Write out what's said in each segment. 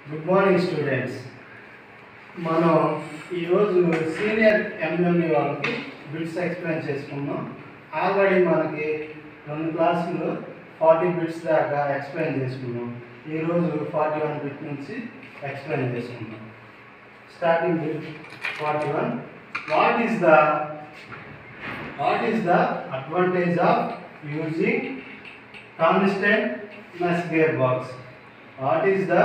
Good morning students మనం ఈరోజు senior MME వాళ్ళకి బిట్స్ ఎక్స్ప్లెయిన్ చేసుకున్నాం ఆల్రెడీ మనకి రెండు క్లాసులు ఫార్టీ బిట్స్ దాకా ఎక్స్ప్లెయిన్ చేసుకున్నాం ఈరోజు ఫార్టీ వన్ బిట్ నుంచి ఎక్స్ప్లెయిన్ చేసుకున్నాం starting bit forty one what is the what is the advantage of using constant mesh gearbox what is the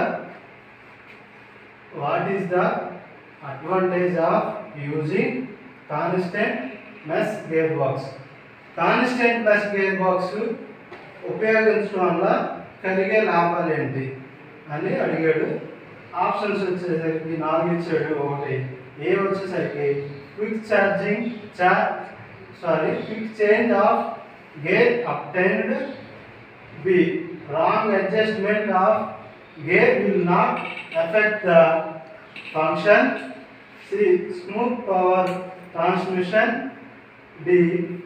what is the advantage of using constant mesh gearbox constant mesh gearbox ఉపయోగించడం వల్ల కలిగే లాభాలు ఏంటి అని అడిగాడు options వచ్చేసరికి నాలుగు ఇచ్చాడు ఒకటి ఏ వచ్చేసరికి క్విక్ ఛార్జింగ్ చా sorry quick change of gear obtained B. Wrong adjustment of gear will not affect the function. C. Smooth power transmission. D.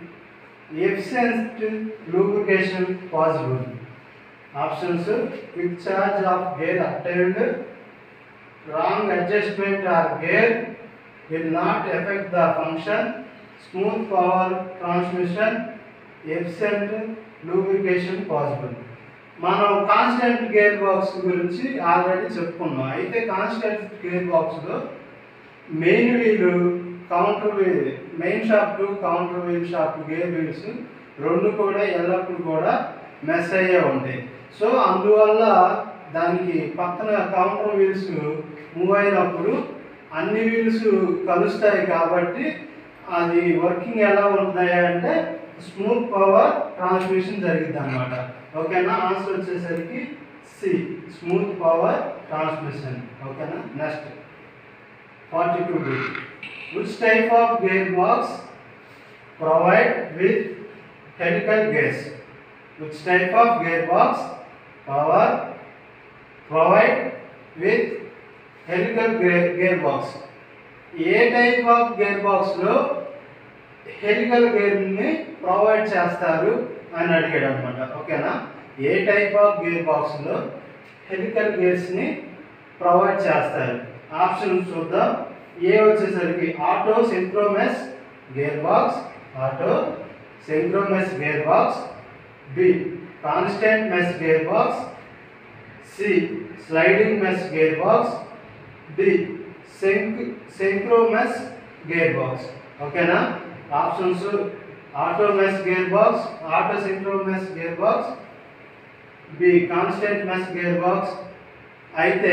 Efficient lubrication possible. Options quick charge of gear obtained. Wrong adjustment of gear will not affect the function. Smooth power transmission. Efficient lubrication possible మనం constant gear box గురించి ఆల్రెడీ చెప్పుకున్నాం అయితే constant gear బాక్స్లో main wheel counter wheel main shaft counter wheel shaft gear wheels రెండు కూడా ఎల్లప్పుడూ కూడా మెస్ అయ్యే ఉంటాయి సో అందువల్ల దానికి పక్కన కౌంటర్ వీల్స్ మూవ్ అయినప్పుడు అన్ని వీల్స్ కలుస్తాయి కాబట్టి అది వర్కింగ్ ఎలా ఉంటున్నాయి అంటే స్మూత్ పవర్ ట్రాన్స్మిషన్ జరిగింది అనమాట ఓకేనా ఆన్సర్ వచ్చేసరికి సి స్మూత్ పవర్ ట్రాన్స్మిషన్ ఓకేనా next forty two B which type of gear box provide with helical gears which type of gear box power provide with helical gear gear box ఏ type of gear బాక్స్లో helical గేర్ని provide చేస్తారు అని అడిగాడు అనమాట ఓకేనా ఏ టైప్ ఆఫ్ గేర్ బాక్స్లో హెలికల్ గేర్స్ని ప్రొవైడ్ చేస్తారు ఆప్షన్ చూద్దాం ఏ వచ్చేసరికి auto synchromesh gear box auto synchromesh gear box B constant mesh gear box C sliding mesh gear box D sync synchromesh gear box ఓకేనా options auto mesh gear box auto synchromesh gear box B constant mesh gear box అయితే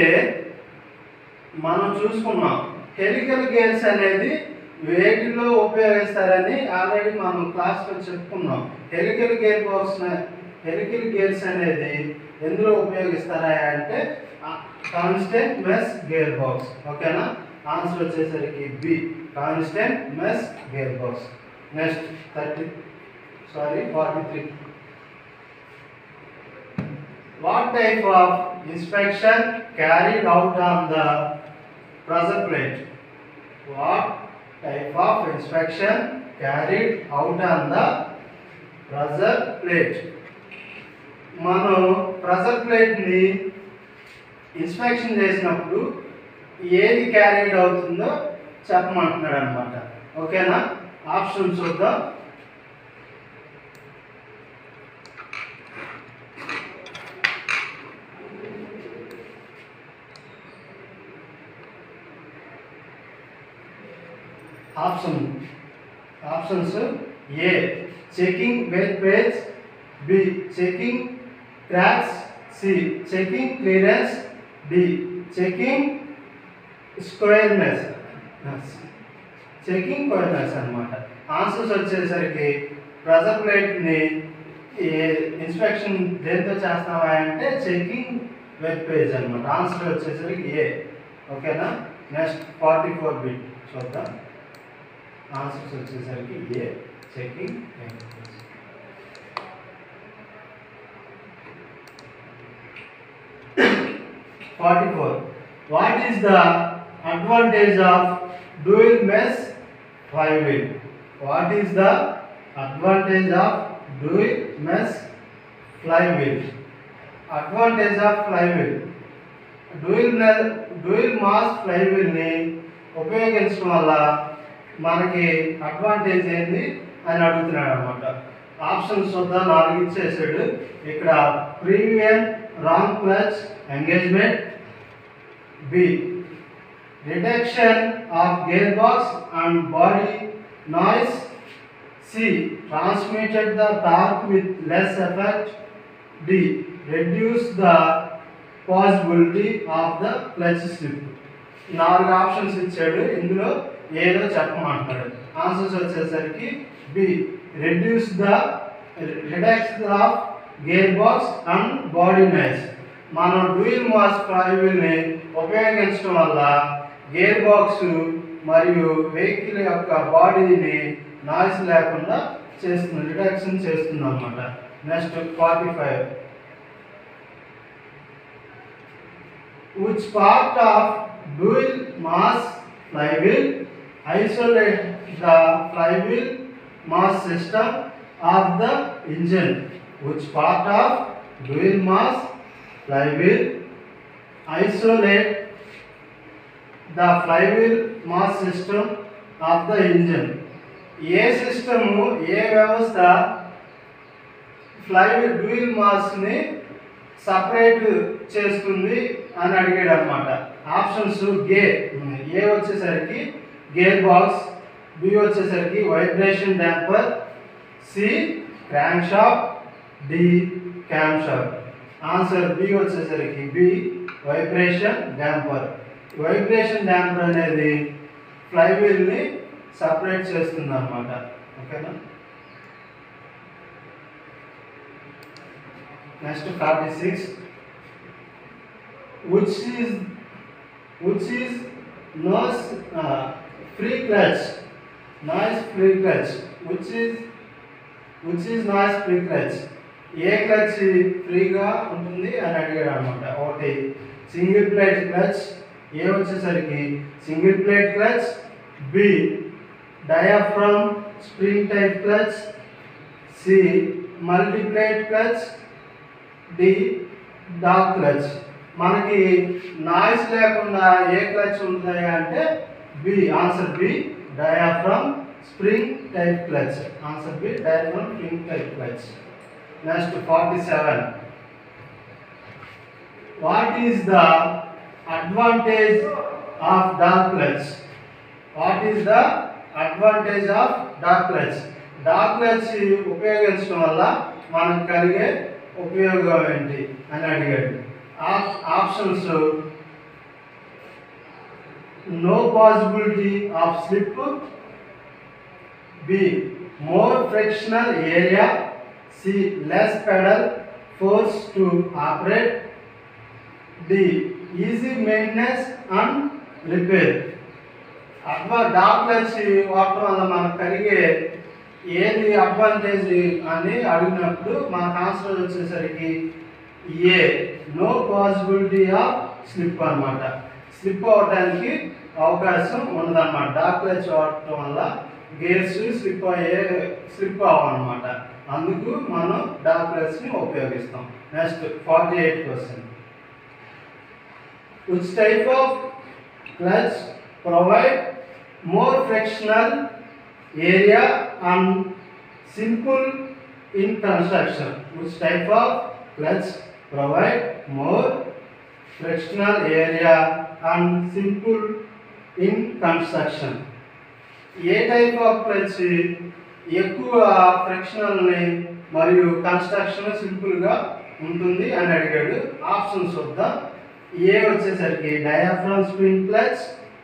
మనం చూసుకున్నాం helical gears అనేది వేటిలో ఉపయోగిస్తారని already మనం క్లాస్లో చెప్పుకున్నాం helical gear box helical gears అనేది ఎందులో ఉపయోగిస్తారా అంటే కాన్స్టెంట్ మెస్ గేర్ బాక్స్ ఓకేనా ఆన్సర్ వచ్చేసరికి B constant mesh gear box next thirty sorry forty three what type of inspection carried out on the pressure plate what type of inspection carried out on the pressure plate మనం pressure ప్లేట్ని inspection చేసినప్పుడు ఏది carried అవుతుందో చెప్పమంటున్నాడు అనమాట ఓకేనా option చూద్దాం option options A checking web page B checking cracks C checking clearance D checking squareness checking squareness అనమాట ఆన్సర్స్ వచ్చేసరికి ప్రెజర్ ప్లేట్ని ఇన్స్పెక్షన్ దేంతో చేస్తావా అంటే చెకింగ్ వెబ్ పేజ్ అనమాట ఆన్సర్ వచ్చేసరికి ఏ ఓకేనా నెక్స్ట్ ఫార్టీ ఫోర్ బిట్ చూద్దాం ఆన్సర్స్ వచ్చేసరికి A checking web page forty four what is the advantage of dual mesh flywheel what is the advantage of dual mesh flywheel advantage of flywheel dual dual mass ఫ్లైవీల్ని ఉపయోగించడం వల్ల మనకి advantage ఏంది అని అడుగుతున్నాడు అనమాట ఆప్షన్స్ చూద్దాం నాలుగు ఇచ్చేసాడు ఇక్కడ premium wrong clutch engagement B reduction of gear box and body noise C transmitted the torque with less effect D reduce the possibility of the clutch slip నాలుగు ఆప్షన్స్ ఇచ్చాడు ఇందులో ఏదో చెప్పమంటున్నాడు ఆన్సర్స్ వచ్చేసరికి B reduce the reduction of gear box and body noise మనం dual mass ఫ్లైవీల్ని ఉపయోగించడం వల్ల గేర్ బాక్స్ మరియు వెహికల్ యొక్క బాడీని నాయిస్ లేకుండా చేస్తుంది రిడక్షన్ చేస్తుంది అనమాట next forty five which part of dual mass flywheel isolate the flywheel mass system of the engine which part of dual mass flywheel isolate the flywheel mass system of the engine ఏ system ఏ వ్యవస్థ flywheel dual మాస్ని separate చేస్తుంది అని అడిగాడు అనమాట options గే A వచ్చేసరికి gear box B వచ్చేసరికి vibration damper C crank shaft D cam shaft answer B వచ్చేసరికి B vibration damper vibration damper అనేది ఫ్లైవీల్ని సపరేట్ చేస్తుంది అనమాట ఓకేనా next forty six which is which is noise uh, free clutch noise free clutch which is which is noise free clutch ఏ clutch ఫ్రీగా ఉంటుంది అని అడిగాడు అనమాట ఒకటి సింగిల్ ప్లేట్ క్లచ్ ఏ వచ్చేసరికి single plate clutch B diaphragm spring type clutch C multiplate clutch D dog clutch మనకి noise లేకుండా ఏ క్లచ్ ఉంటాయి అంటే B answer B diaphragm spring type clutch answer B diaphragm spring type clutch next forty seven what is the advantage of dog clutch what is the advantage of dog clutch dog clutch ఉపయోగించడం వల్ల మనకు కలిగే ఉపయోగం ఏంటి అని అడిగాడు ఆప్- options no possibility of slip B more frictional area C less pedal force to operate D easy maintenance and repair అథవా డాక్టర్స్ వాడటం వల్ల మనకు కలిగే ఏది అడ్వాంటేజ్ అని అడిగినప్పుడు మనకు ఆన్సర్ వచ్చేసరికి A no possibility of slip అన్నమాట స్లిప్ అవ్వడానికి అవకాశం ఉండదన్నమాట డాక్టర్స్ వాడటం వల్ల గేర్స్ స్లిప్ అయ్యే స్లిప్ అవ్వనమాట అందుకు మనం డాక్టర్స్ని ఉపయోగిస్తాం next forty eight question which type of clutch provide more frictional area and simple in construction which type of clutch provide more frictional area and simple in construction ఏ type of clutch ఎక్కువ ఫ్రిక్షనల్ని మరియు construction సింపుల్గా ఉంటుంది అని అడిగాడు options వద్దా A వచ్చేసరికి diaphragm spring clutch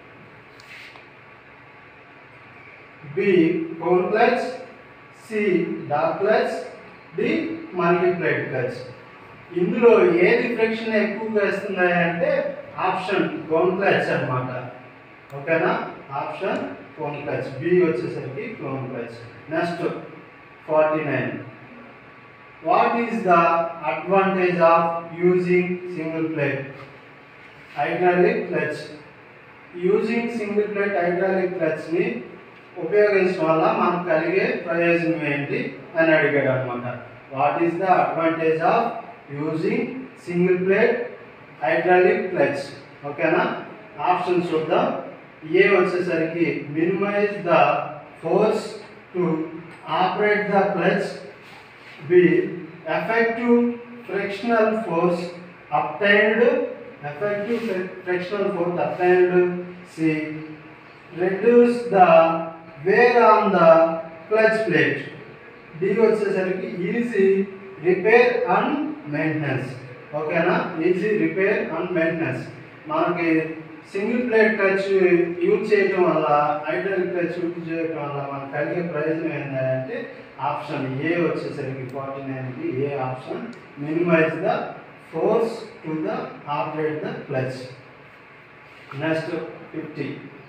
B core clutch C dark clutch D multiplate clutch ఇందులో ఏది ఫ్రిక్షన్ ఎక్కువగా ఇస్తుంది అంటే ఆప్షన్ కోన్ క్లచ్ అన్నమాట ఓకేనా ఆప్షన్ కోన్ క్లచ్ బి వచ్చేసరికి cone clutch next forty nine what is the advantage of using single plate hydraulic clutch using single plate hydraulic క్లచ్ని ఉపయోగించడం వల్ల మనకు కలిగే ప్రయోజనం ఏంటి అని అడిగాడు అనమాట what is the advantage of using single plate hydraulic clutch ఓకేనా ఆప్షన్ చూద్దాం ఏ వచ్చేసరికి minimize the force to operate the clutch B effective frictional force obtained effective fri- frictional force obtained c reduce the wear on the clutch plate d వచ్చేసరికి easy repair and maintenance ఓకేనా easy repair and maintenance మనకి single plate clutch use చేయడం వల్ల Idol clutch use చేయడం వల్ల మనకు కలిగే ప్రయోజనం ఏంటంటే ఆప్షన్ ఏ వచ్చేసరికి ఫార్టీ నైన్కి A option minimize the force to the operate the clutch next fifty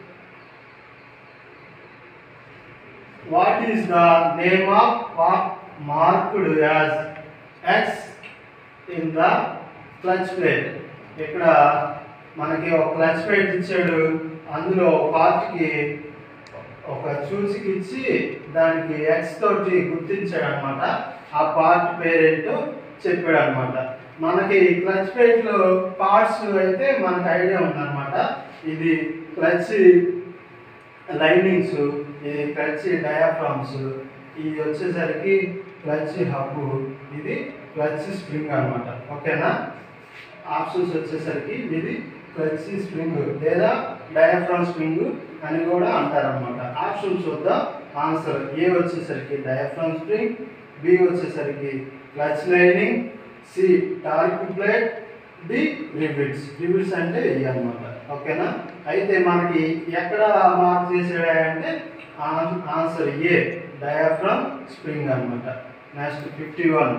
what is the name of part marked as X in the clutch plate ఇక్కడ మనకి ఒక క్లచ్ ప్లేట్ ఇచ్చాడు అందులో పార్ట్కి ఒక చూసికి ఇచ్చి దానికి ఎక్స్ తోటి గుర్తించాడు అనమాట ఆ పార్ట్ పేరేంటో చెప్పాడు అనమాట మనకి క్లచ్ ప్లేట్లో పార్ట్స్ అయితే మనకు ఐడియా ఉందన్నమాట ఇది క్లచ్ లైనింగ్స్ ఇది క్లచ్ డయాఫ్రామ్స్ ఇది వచ్చేసరికి క్లచ్ హబ్ ఇది క్లచ్ స్ప్రింగ్ అన్నమాట ఓకేనా ఆప్షన్స్ వచ్చేసరికి ఇది క్లచ్ స్ప్రింగ్ లేదా డయాఫ్రామ్ స్ప్రింగ్ అని కూడా అంటారనమాట ఆప్షన్ చూద్దాం ఆన్సర్ ఏ వచ్చేసరికి డయాఫ్రామ్ స్ప్రింగ్ బి వచ్చేసరికి clutch lining C torque plate D rivets rivets అంటే ఇవి అనమాట ఓకేనా అయితే మనకి ఎక్కడ మార్క్ చేసాడంటే ఆన్సర్ ఏ డయాఫ్రామ్ స్ప్రింగ్ అన్నమాట next fifty one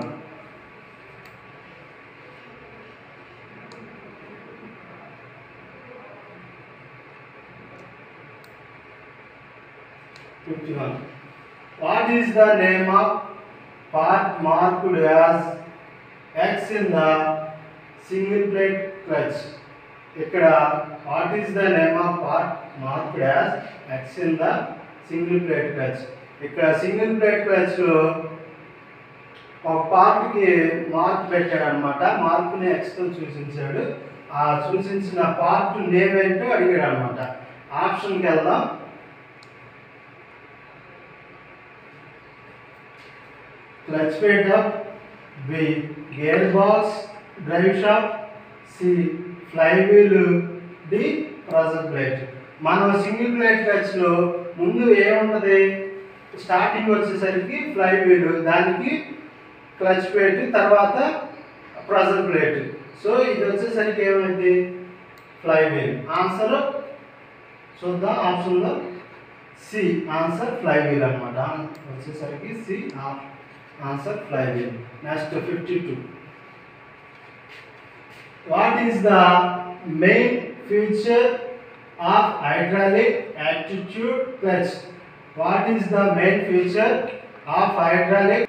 fifty one. What is the name of part marked as X in the single plate clutch? ఇక్కడ what is the name of part marked as X in the single plate clutch ఇక్కడ single plate clutch లో ఒక పార్ట్కి mark పెట్టాడు అనమాట మార్క్ని ఎక్స్తో సూచించాడు ఆ సూచించిన పార్ట్ నేమ్ ఏంటో అడిగాడు అనమాట ఆప్షన్కి వెళ్దాం clutch pedal, B. Gearbox, drive shaft, C. Flywheel, D. Pressure plate. మనం సింగిల్ ప్లేట్ క్లచ్ లో ముందు ఏముంటది స్టార్టింగ్ వచ్చేసరికి ఫ్లై వీల్ దానికి క్లచ్ ప్లేట్ తర్వాత ప్రెజర్ ప్లేట్ సో ఇది వచ్చేసరికి ఏమైంది ఫ్లై వీల్ ఆన్సర్ చూద్దాం ఆప్షన్లో సి ఆన్సర్ ఫ్లై వీల్ అనమాట వచ్చేసరికి C answer flywheel next fifty two what is the main feature of hydraulic attitude clutch what is the main feature of hydraulic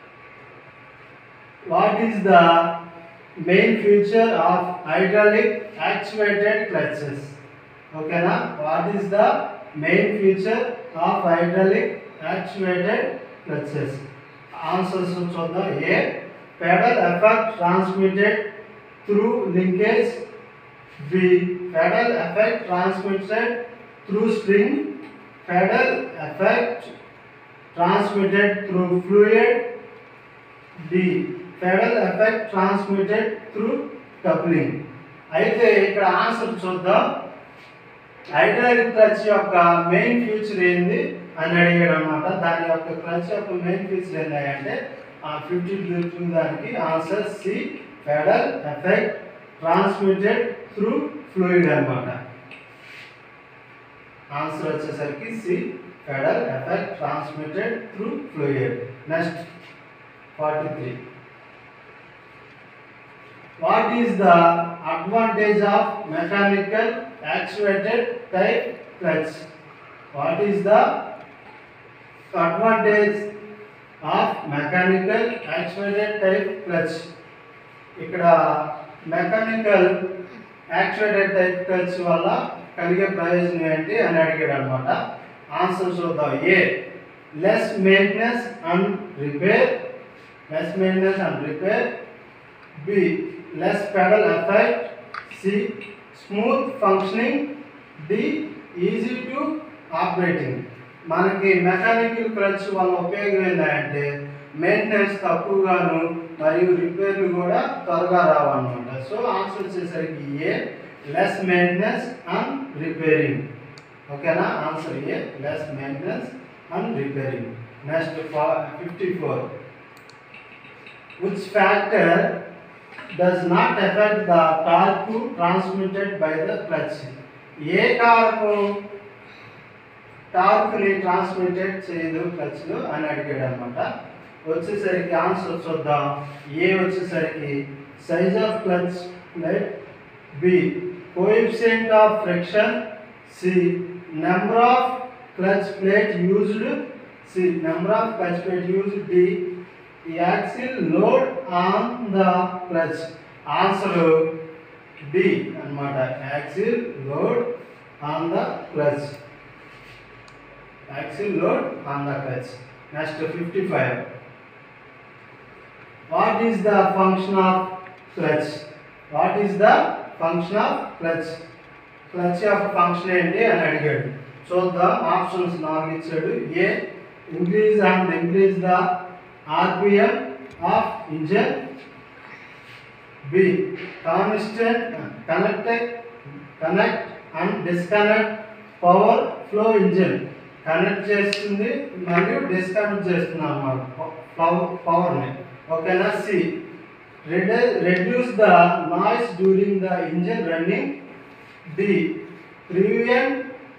what is the main feature of hydraulic actuated clutches ఓకేనా what is the main feature of hydraulic actuated clutches answers చూద్దాం A pedal effect transmitted through linkage B pedal effect transmitted through spring pedal effect transmitted through fluid D pedal effect transmitted through coupling అయితే ఇక్కడ answer చూద్దాం hydraulic clutch యొక్క main feature ఏంది అని అడిగాడు అనమాట దాని యొక్క క్లచ్ యొక్క మెయిన్ ఫీచర్ ఏంటంటే ఆ ఫిఫ్టీ టూ దానికి answer C pedal effect transmitted through fluid అనమాట ఆన్సర్ వచ్చేసరికి C pedal effect transmitted through fluid next forty three What is the advantage of mechanical actuated type clutch? What is the advantage of mechanical actuated type clutch? ఇక్కడ mechanical actuated type clutch వల్ల కలిగే ప్రయోజనం ఏంటి అని అడిగాడు అనమాట answer చూద్దాం A less maintenance and repair less maintenance and repair B less pedal effect C smooth functioning D easy to operating మనకి మెకానికల్ క్లచ్ వల్ల ఉపయోగం ఏంటంటే మెయింటెనెన్స్ తక్కువగాను మరియు రిపేర్లు కూడా త్వరగా రావన్నమాట సో ఆన్సర్ వచ్చేసరికి A less maintenance and repairing ఓకేనా answer A less maintenance and repairing next fifty four which factor does not affect the torque transmitted by the clutch ఏ కారకం టార్క్ని ట్రాన్స్మిటెడ్ చేయదు క్లచ్లో అని అడిగాడు అనమాట వచ్చేసరికి ఆన్సర్ చూద్దాం ఏ వచ్చేసరికి size of clutch plate B coefficient of friction C number of clutch plate used C number of clutch plate used D axle load on the clutch answer D అన్నమాట axle load on the clutch axle load on the clutch next fifty five what is the function of clutch what is the function of clutch clutch యొక్క function ఏంటి అని అడిగాడు చూద్దాం options నాలుగు ఇచ్చాడు A increase and increase the RPM of engine B constant connected connect and disconnect power flow engine connect చేస్తుంది మరియు disconnect చేస్తుంది అన్నమాట పవర్ని ఓకేనా C reduce the noise during the engine running D prevent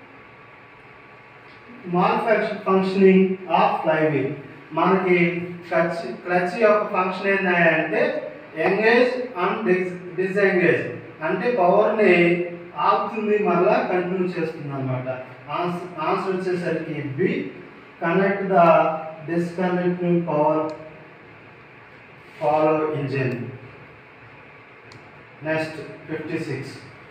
malfunctioning of flywheel మనకి clutch clutch యొక్క function ఏంటంటే engage and డిస్ డిసెంగేజ్ అంటే పవర్ని ఆపుతుంది మళ్ళా కంటిన్యూ చేస్తుంది అనమాట ఆన్సర్ ఆన్సర్ వచ్చేసరికి B connect the disconnecting power follow engine next fifty six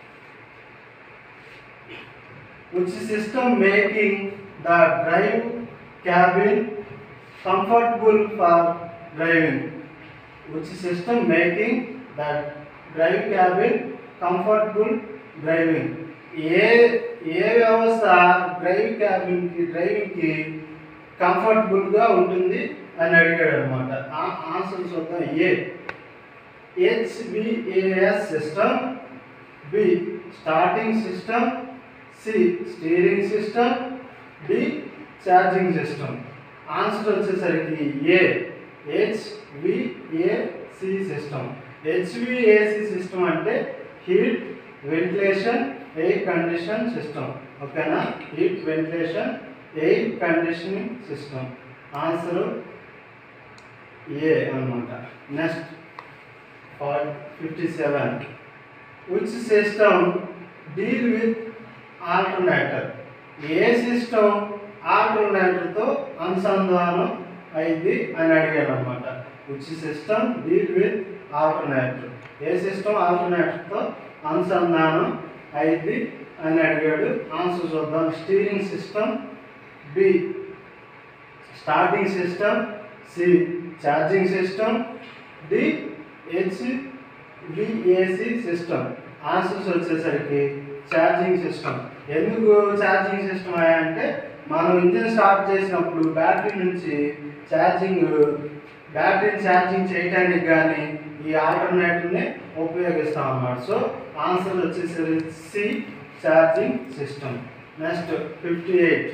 which system making the drive cabin comfortable for driving which system making the drive cabin comfortable driving ఏ ఏ వ్యవస్థ డ్రైవ్ క్యాబిన్కి డ్రైవింగ్కి కంఫర్టబుల్గా ఉంటుంది అని అడిగాడు అనమాట ఆన్సర్ చూద్దాం A HBAS system B starting system C steering system D charging system answer వచ్చేసరికి A HVAC system HVAC system అంటే heat ventilation air condition system ఓకేనా heat ventilation air conditioning system answer A అనమాట next ఫార్ fifty seven which system deal with alternator ఏ system ఆల్టర్నేటర్తో అనుసంధానం అయింది అని అడిగాను అనమాట which system deal with alternator ఏ సిస్టమ్ ఆల్టర్నేటర్తో అనుసంధానం అయింది అని అడిగాడు ఆన్సర్ చూద్దాం steering system B starting system C charging system D HVAC system answers వచ్చేసరికి ఛార్జింగ్ సిస్టమ్ ఎందుకు ఛార్జింగ్ సిస్టమ్ అంటే మనం ఇంజిన్ స్టార్ట్ చేసినప్పుడు బ్యాటరీ నుంచి ఛార్జింగ్ బ్యాటరీని ఛార్జింగ్ చేయడానికి కానీ ఈ ఆల్టర్నేటివ్ని ఉపయోగిస్తాం అన్నమాట సో ఆన్సర్ వచ్చేసరికి C charging system next fifty eight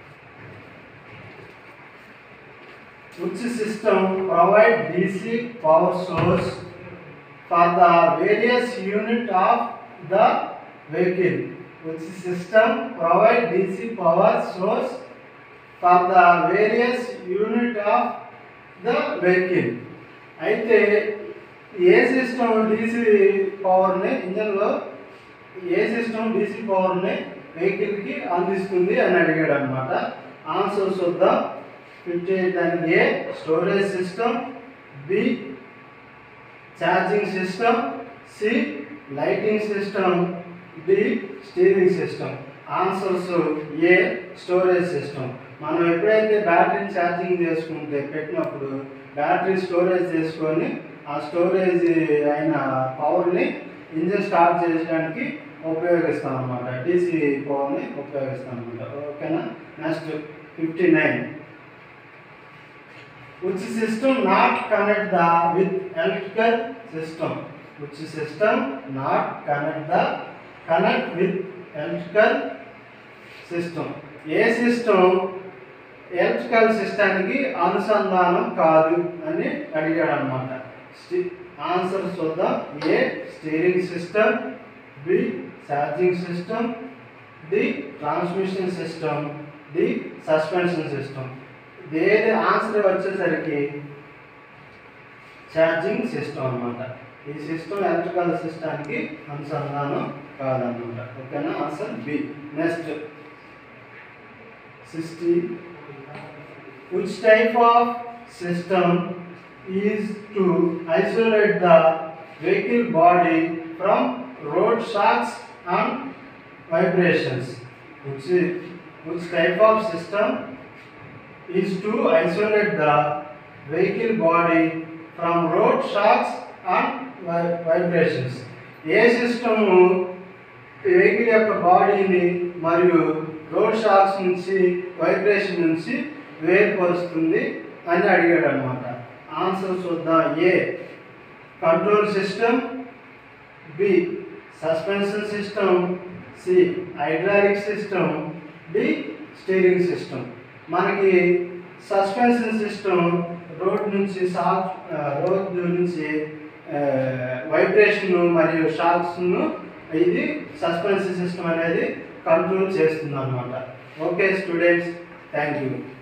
which system provide DC power source for the various unit of the vehicle which system provide DC power source for the various unit of the vehicle అయితే ఏ system DC పవర్ని ఇంజన్లో ఏ system DC పవర్ని వెహికల్కి అందిస్తుంది అని అడిగాడు అనమాట answer చూద్దాం fifty eight దానికి A storage system B charging system C lighting system D steering system answers A storage system మనం ఎప్పుడైతే బ్యాటరీని ఛార్జింగ్ చేసుకుంటే పెట్టినప్పుడు బ్యాటరీ స్టోరేజ్ చేసుకొని ఆ స్టోరేజ్ అయిన పవర్ని ఇంజిన్ స్టార్ట్ చేయడానికి ఉపయోగిస్తాం అనమాట డీసీ పవర్ని ఉపయోగిస్తాం అనమాట ఓకేనా next fifty nine which system not connect the with electrical system which system not connect the connect with electrical system ఏ సిస్టమ్ ఎలక్ట్రికల్ సిస్టానికి అనుసంధానం కాదు అని అడిగాడు అనమాట ఆన్సర్ చూద్దాం A steering system B charging system D transmission system D suspension system దేని answer వచ్చేసరికి ఛార్జింగ్ సిస్టమ్ అన్నమాట ఈ సిస్టమ్ ఎలక్ట్రికల్ సిస్టానికి అనుసంధానం కాదన్నమాట ఓకేనా answer B next sixty which type of system is to isolate the vehicle body from road shocks and vibrations which is, which type of system is to isolate the vehicle body from road shocks and vi- vibrations ఏ system vehicle యొక్క బాడీని మరియు road shocks నుంచి vibration నుంచి వేరుపరుస్తుంది అని అడిగాడు అనమాట answer చూద్దాం A control system B suspension system C hydraulic system D steering system మనకి సస్పెన్షన్ సిస్టమ్ రోడ్ నుంచి షాక్ రోడ్ నుంచి వైబ్రేషన్ మరియు షాక్స్ను ఇది సస్పెన్షన్ సిస్టమ్ అనేది కంట్రోల్ చేస్తుంది అనమాట ఓకే స్టూడెంట్స్ థ్యాంక్ యూ